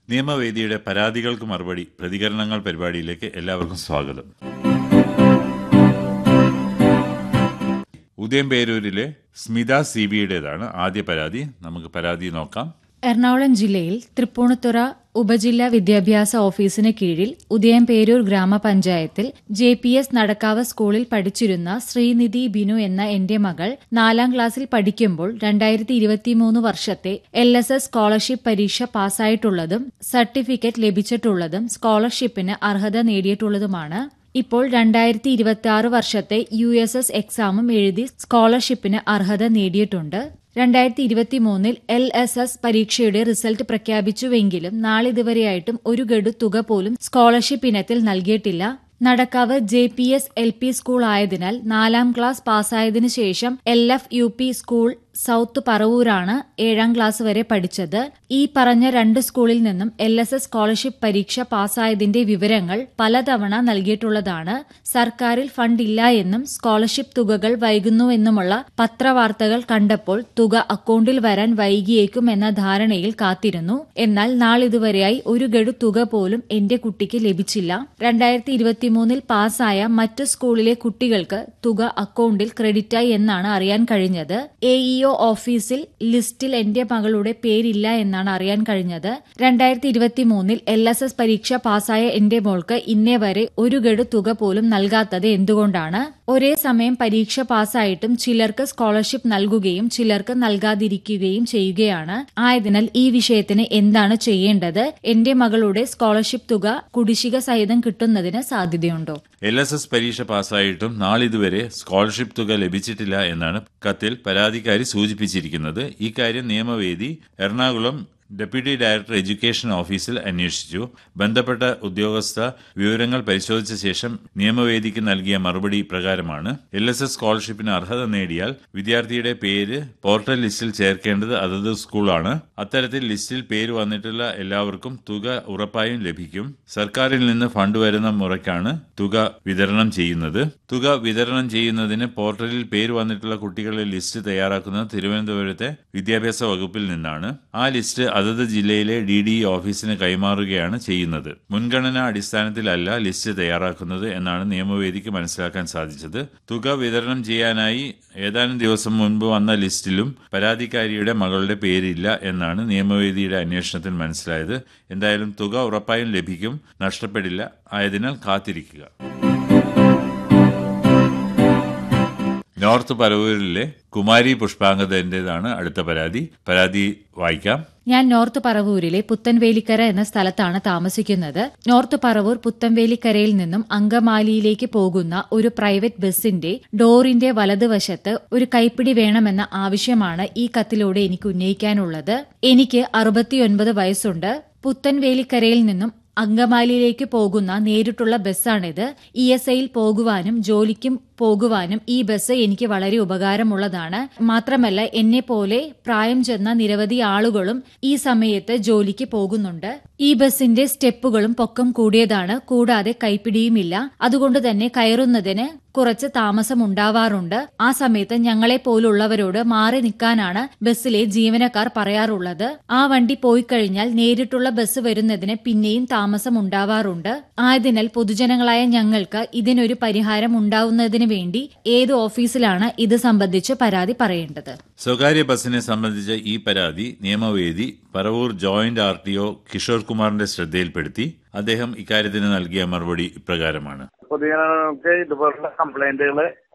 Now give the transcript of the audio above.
നിയമവേദിയുടെ പരാതികൾക്ക് മറുപടി പ്രതികരണങ്ങൾ പരിപാടിയിലേക്ക് എല്ലാവർക്കും സ്വാഗതം ഉദയംപേരൂരിലെ സ്മിത സി ബിയുടേതാണ് ആദ്യ പരാതി നമുക്ക് പരാതി നോക്കാം എറണാകുളം ജില്ലയിൽ തൃപ്പൂണിത്തുറ ഉപജില്ലാ വിദ്യാഭ്യാസ ഓഫീസിന് കീഴിൽ ഉദയംപേരൂർ ഗ്രാമപഞ്ചായത്തിൽ ജെ പി എസ് നടക്കാവ് സ്കൂളിൽ പഠിച്ചിരുന്ന ശ്രീനിധി ബിനു എന്ന എന്റെ മകൾ നാലാം ക്ലാസ്സിൽ പഠിക്കുമ്പോൾ രണ്ടായിരത്തി ഇരുപത്തിമൂന്ന് വർഷത്തെ എൽ എസ് എസ് സ്കോളർഷിപ്പ് പരീക്ഷ പാസ്സായിട്ടുള്ളതും സർട്ടിഫിക്കറ്റ് ലഭിച്ചിട്ടുള്ളതും സ്കോളർഷിപ്പിന് അർഹത നേടിയിട്ടുള്ളതുമാണ് ഇപ്പോൾ രണ്ടായിരത്തി ഇരുപത്തി ആറ് വർഷത്തെ യു എസ് എസ് എക്സാമും എഴുതി സ്കോളർഷിപ്പിന് അർഹത നേടിയിട്ടുണ്ട് രണ്ടായിരത്തി ഇരുപത്തി മൂന്നിൽ എൽ എസ് എസ് പരീക്ഷയുടെ റിസൾട്ട് പ്രഖ്യാപിച്ചുവെങ്കിലും നാളിതുവരെയായിട്ടും ഒരു ഗഡു തുക പോലും സ്കോളർഷിപ്പ് ഇനത്തിൽ നൽകിയിട്ടില്ല Nadakkavu J P S L P school ആയതിനാൽ നാലാം ക്ലാസ് പാസ്സായതിനു ശേഷം L F U P school south പറവൂരാണ് ഏഴാം ക്ലാസ് വരെ പഠിച്ചത് ഈ പറഞ്ഞ രണ്ട് സ്കൂളിൽ നിന്നും എൽ എസ് എസ് സ്കോളർഷിപ്പ് പരീക്ഷ പാസ്സായതിന്റെ വിവരങ്ങൾ പലതവണ നൽകിയിട്ടുള്ളതാണ് സർക്കാരിൽ ഫണ്ടില്ല എന്നും സ്കോളർഷിപ്പ് തുകകൾ വൈകുന്നുവെന്നുമുള്ള പത്രവാർത്തകൾ കണ്ടപ്പോൾ തുക അക്കൌണ്ടിൽ വരാൻ വൈകിയേക്കും എന്ന ധാരണയിൽ കാത്തിരുന്നു എന്നാൽ നാളിതുവരെയായി ഒരു ഗഡു തുക പോലും എന്റെ കുട്ടിക്ക് ലഭിച്ചില്ല രണ്ടായിരത്തി ഇരുപത്തിമൂന്നിൽ പാസ്സായ മറ്റു സ്കൂളിലെ കുട്ടികൾക്ക് തുക അക്കൌണ്ടിൽ ക്രെഡിറ്റായി എന്നാണ് അറിയാൻ കഴിഞ്ഞത് എ ഇഒ ഓഫീസിൽ ലിസ്റ്റിൽ എന്റെ മകളുടെ പേരില്ല എന്നാണ് അറിയാൻ കഴിഞ്ഞത് രണ്ടായിരത്തി ഇരുപത്തിമൂന്നിൽ എൽ എസ് എസ് പരീക്ഷ പാസ്സായ എന്റെ മോൾക്ക് ഇന്നേ വരെ ഒരു ഗഡു തുക പോലും നൽകാത്തത് എന്തുകൊണ്ടാണ് ഒരേ സമയം പരീക്ഷ പാസ്സായിട്ടും ചിലർക്ക് സ്കോളർഷിപ്പ് നൽകുകയും ചിലർക്ക് നൽകാതിരിക്കുകയും ചെയ്യുകയാണ് ആയതിനാൽ ഈ വിഷയത്തിന് എന്താണ് ചെയ്യേണ്ടത് എന്റെ മകളുടെ സ്കോളർഷിപ്പ് തുക കുടിശ്ശിക സഹിതം കിട്ടുന്നതിന് സാധ്യതയുണ്ടോ എൽ എസ് എസ് പരീക്ഷ പാസ്സായിട്ടും നാളിതുവരെ സ്കോളർഷിപ്പ് തുക ലഭിച്ചിട്ടില്ല എന്നാണ് കത്തിൽ പരാതിക്കാരി സൂചിപ്പിച്ചിരിക്കുന്നത് ഇക്കാര്യം Niyamavedi Ernakulam deputy director education ഓഫീസിൽ അന്വേഷിച്ചു ബന്ധപ്പെട്ട ഉദ്യോഗസ്ഥ വിവരങ്ങൾ പരിശോധിച്ച ശേഷം നിയമവേദിക്ക് നൽകിയ മറുപടി പ്രകാരമാണ് എൽ എസ് എസ് സ്കോളർഷിപ്പിന് അർഹത നേടിയാൽ വിദ്യാർത്ഥിയുടെ പേര് പോർട്ടൽ ലിസ്റ്റിൽ ചേർക്കേണ്ടത് അതത് സ്കൂളാണ് അത്തരത്തിൽ ലിസ്റ്റിൽ പേര് വന്നിട്ടുള്ള എല്ലാവർക്കും തുക ഉറപ്പായും ലഭിക്കും സർക്കാരിൽ നിന്ന് ഫണ്ട് വരുന്ന മുറയ്ക്കാണ് തുക വിതരണം ചെയ്യുന്നത് തുക വിതരണം ചെയ്യുന്നതിന് പോർട്ടലിൽ പേര് വന്നിട്ടുള്ള കുട്ടികളുടെ ലിസ്റ്റ് തയ്യാറാക്കുന്നത് തിരുവനന്തപുരത്തെ വിദ്യാഭ്യാസ വകുപ്പിൽ നിന്നാണ് ആ ലിസ്റ്റ് അതത് ജില്ലയിലെ ഡി ഡി ഓഫീസിന് കൈമാറുകയാണ് ചെയ്യുന്നത് മുൻഗണനാ അടിസ്ഥാനത്തിലല്ല ലിസ്റ്റ് തയ്യാറാക്കുന്നത് എന്നാണ് നിയമവേദിക്ക് മനസ്സിലാക്കാൻ സാധിച്ചത് തുക വിതരണം ചെയ്യാനായി ഏതാനും ദിവസം മുൻപ് വന്ന ലിസ്റ്റിലും പരാതിക്കാരിയുടെ മകളുടെ പേരില്ല എന്നാണ് നിയമവേദിയുടെ അന്വേഷണത്തിൽ മനസ്സിലായത് എന്തായാലും തുക ഉറപ്പായും ലഭിക്കും നഷ്ടപ്പെടില്ല ആയതിനാൽ കാത്തിരിക്കുക നോർത്ത് പരവൂരിലെ കുമാരി പുഷ്പാങ്കതന്റേതാണ് അടുത്ത പരാതി പരാതി വായിക്കാം ഞാൻ നോർത്ത് പറവൂരിലെ പുത്തൻവേലിക്കര എന്ന സ്ഥലത്താണ് താമസിക്കുന്നത് നോർത്ത് പറവൂർ പുത്തൻവേലിക്കരയിൽ നിന്നും അങ്കമാലിയിലേക്ക് പോകുന്ന ഒരു പ്രൈവറ്റ് ബസിന്റെ ഡോറിന്റെ വലതുവശത്ത് ഒരു കൈപ്പിടി വേണമെന്ന ആവശ്യമാണ് ഈ കത്തിലൂടെ എനിക്ക് ഉന്നയിക്കാനുള്ളത് എനിക്ക് അറുപത്തിയൊൻപത് വയസ്സുണ്ട് പുത്തൻവേലിക്കരയിൽ നിന്നും അങ്കമാലിയിലേക്ക് പോകുന്ന നേരിട്ടുള്ള ബസ്സാണിത് ഇ എസ് ഐയിൽ പോകുവാനും ജോലിക്കും പോകുവാനും ഈ ബസ് എനിക്ക് വളരെ ഉപകാരമുള്ളതാണ് മാത്രമല്ല എന്നെ പോലെ പ്രായം ചെന്ന നിരവധി ആളുകളും ഈ സമയത്ത് ജോലിക്ക് പോകുന്നുണ്ട് ഈ ബസിന്റെ സ്റ്റെപ്പുകളും പൊക്കം കൂടിയതാണ് കൂടാതെ കൈപ്പിടിയുമില്ല അതുകൊണ്ട് തന്നെ കയറുന്നതിന് കുറച്ച് താമസം ഉണ്ടാവാറുണ്ട് ആ സമയത്ത് ഞങ്ങളെ പോലുള്ളവരോട് മാറി നിൽക്കാനാണ് ബസ്സിലെ ജീവനക്കാർ പറയാറുള്ളത് ആ വണ്ടി പോയി കഴിഞ്ഞാൽ നേരിട്ടുള്ള ബസ് വരുന്നതിന് പിന്നെയും താമസം ഉണ്ടാവാറുണ്ട് ആയതിനാൽ പൊതുജനങ്ങളായ ഞങ്ങൾക്ക് ഇതിനൊരു പരിഹാരം ഉണ്ടാവുന്നതിന് വേണ്ടി ഏത് ഓഫീസിലാണ് ഇത് സംബന്ധിച്ച് പരാതി പറയേണ്ടത് സ്വകാര്യ ബസിനെ സംബന്ധിച്ച ഈ പരാതി Niyamavedi Paravur joint R T O Kishore കുമാറിന്റെ ശ്രദ്ധയിൽപ്പെടുത്തി അദ്ദേഹം ഇക്കാര്യത്തിന് നൽകിയ മറുപടി ഇപ്രകാരമാണ് പൊതുജനങ്ങൾക്ക് ഇതുപോലുള്ള കംപ്ലൈന്റുകൾ